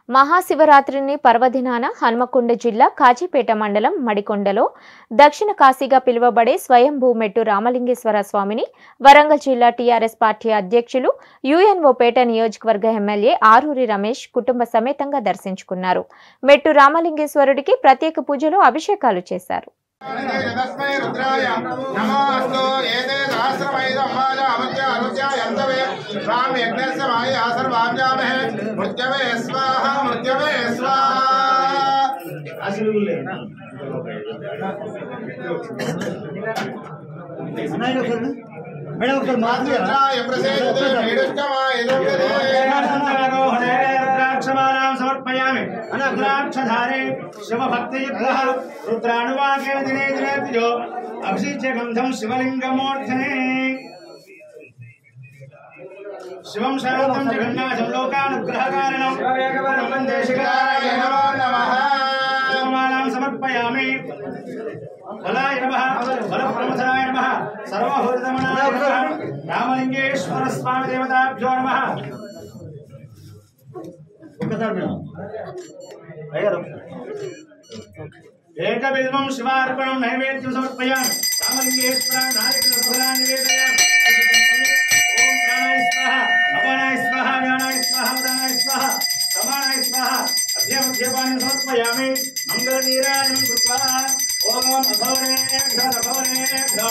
మహాశివరాత్రిని పర్వదినాన హన్మకొండ జిల్లా కాజీపేట మండలం మడికొండలో దక్షిణ కాశీగా పిలువబడే స్వయంభూ మెట్టు రామలింగేశ్వర స్వామిని వరంగల్ జిల్లా టీఆర్ఎస్ పార్టీ అధ్యక్షులు యుఎన్ఓ పేట నియోజకవర్గ ఎమ్మెల్యే ఆరూరి రమేష్ కుటుంబ సమేతంగా దర్శించుకున్నారు మెట్టు రామలింగేశ్వరుడికి ప్రత్యేక పూజలు అభిషేకాలు చేశారు తస్మై రుద్రాయ నమోస్తు ఏతే సహస్రమైదమ్మాజ అమృత్య అనుత్య యంతవే రామ్ యజ్ఞస్య మాయ ఆసర్వామ్యామహే మృత్యవే స్వాహ మృత్యవే స్వాహ మేడం ఒకసారి మాట్లాడారా రుద్రాయ ప్రసేదతే వీడుష్టమాయ దుర్గదే रुद्राक्षमालां समर्पयामि अनग्राक्षधारे शिवभक्तियुक्तः रुद्राणुवाकेन दिने दिने द्विजो अभिषिच्य गन्धं शिवलिङ्गमूर्धने शिवं शान्तं जगन्नाथं लोकानुग्रहकारणं वन्दे शिखराय నమో నమః मालां समर्पयामि बलाय नमः बलप्रमथनाय नमः सर्वभूतमनाय नमः रामलिङ्गेश्वर स्वामी देवताभ्यो नमः ఒక్కసారి మేడం అయ్యారు ఏకవిధం శివార్పణం నైవేద్యం సమర్పయామి రామలింగేశ్వర నాయకుల ఫలాన్ని నివేదయామి ఓం ప్రాణాయ స్వాహ అపానాయ స్వాహ వ్యానాయ స్వాహ ఉదానాయ స్వాహ సమానాయ స్వాహ అధ్య మధ్యపాన్ని సమర్పయామి మంగళ నీరాజనం కృత్వా ఓం అఘోరేభ్యో అఘోరేభ్యో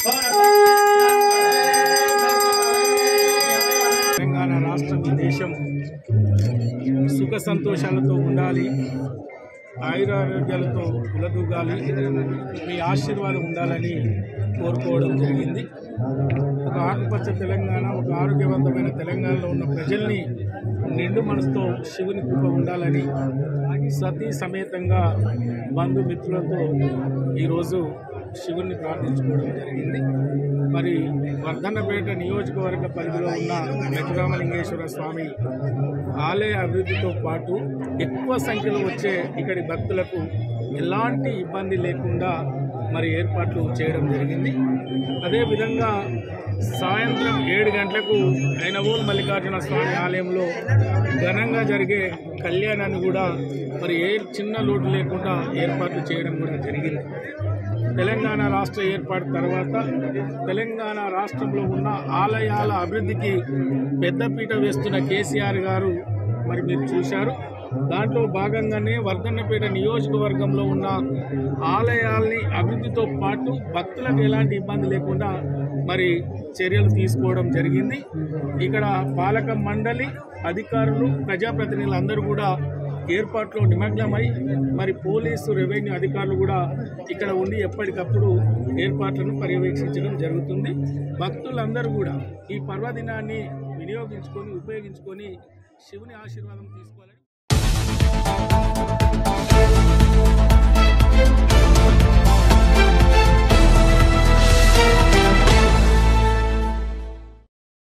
తెలంగాణ రాష్ట్రం ఈ దేశం సుఖ సంతోషాలతో ఉండాలి ఆయురారోగ్యాలతో కులదూగాలి మీ ఆశీర్వాదం ఉండాలని కోరుకోవడం జరిగింది ఒక ఆకుపచ్చ తెలంగాణ ఒక ఆరోగ్యవంతమైన తెలంగాణలో ఉన్న ప్రజల్ని నిండు మనసుతో శివుని కృప ఉండాలని సతీ సమేతంగా బంధుమిత్రులతో ఈరోజు శివుని ప్రార్థించుకోవడం జరిగింది మరి వర్ధన్నపేట నియోజకవర్గ పరిధిలో ఉన్న వెంకటరామలింగేశ్వర స్వామి ఆలయ అభివృద్ధితో పాటు ఎక్కువ సంఖ్యలో వచ్చే ఇక్కడి భక్తులకు ఎలాంటి ఇబ్బంది లేకుండా మరి ఏర్పాట్లు చేయడం జరిగింది అదేవిధంగా సాయంత్రం ఏడు గంటలకు ఐనవోల్ మల్లికార్జున స్వామి ఆలయంలో ఘనంగా జరిగే కళ్యాణాన్ని కూడా మరి ఏ చిన్న లోటు లేకుండా ఏర్పాట్లు చేయడం కూడా జరిగింది తెలంగాణ రాష్ట్ర ఏర్పాటు తర్వాత తెలంగాణ రాష్ట్రంలో ఉన్న ఆలయాల అభివృద్ధికి పెద్దపీట వేస్తున్న కేసీఆర్ గారు మరి మీరు చూశారు దాంట్లో భాగంగానే వర్ధన్నపేట నియోజకవర్గంలో ఉన్న ఆలయాల్ని అభివృద్ధితో పాటు భక్తులకు ఎలాంటి ఇబ్బంది లేకుండా మరి చర్యలు తీసుకోవడం జరిగింది ఇక్కడ పాలక మండలి అధికారులు ప్రజాప్రతినిధులు అందరూ కూడా ఏర్పాట్లో నిమగ్నమై మరి పోలీసు రెవెన్యూ అధికారులు కూడా ఇక్కడ ఉండి ఎప్పటికప్పుడు ఏర్పాట్లను పర్యవేక్షించడం జరుగుతుంది భక్తులందరూ కూడా ఈ పర్వదినాన్ని వినియోగించుకొని ఉపయోగించుకొని శివుని ఆశీర్వాదం తీసుకోవాలని